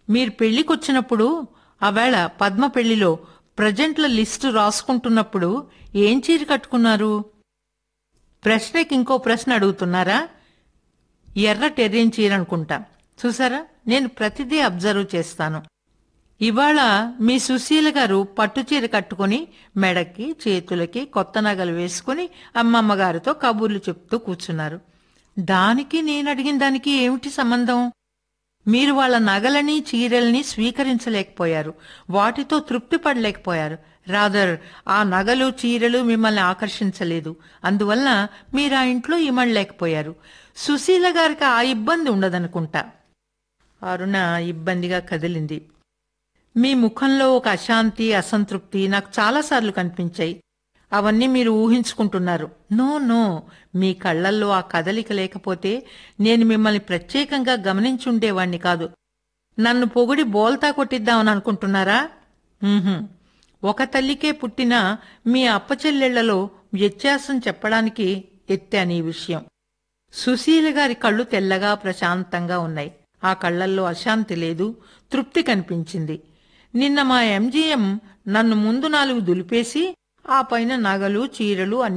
మీరు పెళ్లికొచ్చినప్పుడు ఆవేళ పద్మ పెళ్లిలో ప్రజెంట్ల లిస్టు రాసుకుంటున్నప్పుడు ఏం చీర కట్టుకున్నారు ప్రశ్నకి ఇంకో ప్రశ్న అడుగుతున్నారా ఎర్ర టెర్రిన్ చీర అనుకుంటా చూసారా నేను ప్రతిదీ అబ్జర్వ్ చేస్తాను ఇవాళ మీ సుశీల గారు పట్టుచీర కట్టుకుని మెడకి చేతులకి కొత్త నగలు వేసుకుని అమ్మమ్మ గారితో కబుర్లు చెప్తూ కూర్చున్నారు దానికి నేను అడిగిన దానికి ఏమిటి సంబంధం మీరు వాళ్ళ నగలని చీరల్ని స్వీకరించలేకపోయారు వాటితో తృప్తి పడలేకపోయారు రాదర్ ఆ నగలు చీరలు మిమ్మల్ని ఆకర్షించలేదు అందువల్ల మీరు ఆ ఇంట్లో ఇమడలేకపోయారు సుశీల గారికి ఆ ఇబ్బంది ఉండదనుకుంటా అరుణ ఇబ్బందిగా కదిలింది మీ ముఖంలో ఒక అశాంతి అసంతృప్తి నాకు చాలాసార్లు కనిపించాయి అవన్నీ మీరు ఊహించుకుంటున్నారు నో నో మీ కళ్ళల్లో ఆ కదలిక లేకపోతే నేను మిమ్మల్ని ప్రత్యేకంగా గమనించుండేవాణ్ణి కాదు నన్ను పొగిడి బోల్తా కొట్టిద్దామని అనుకుంటున్నారా ఉహుం. ఒక తల్లికే పుట్టిన మీ అప్పచెల్లెళ్లలో వ్యత్యాసం చెప్పడానికి ఎత్తాను ఈ విషయం సుశీల గారి కళ్ళు తెల్లగా ప్రశాంతంగా ఉన్నాయి ఆ కళ్ళల్లో అశాంతి లేదు తృప్తి కనిపించింది నిన్న మా ఎంజీఎం నన్ను ముందు నాలుగు దులిపేసి ఆ పైన నగలు చీరలు అన్ని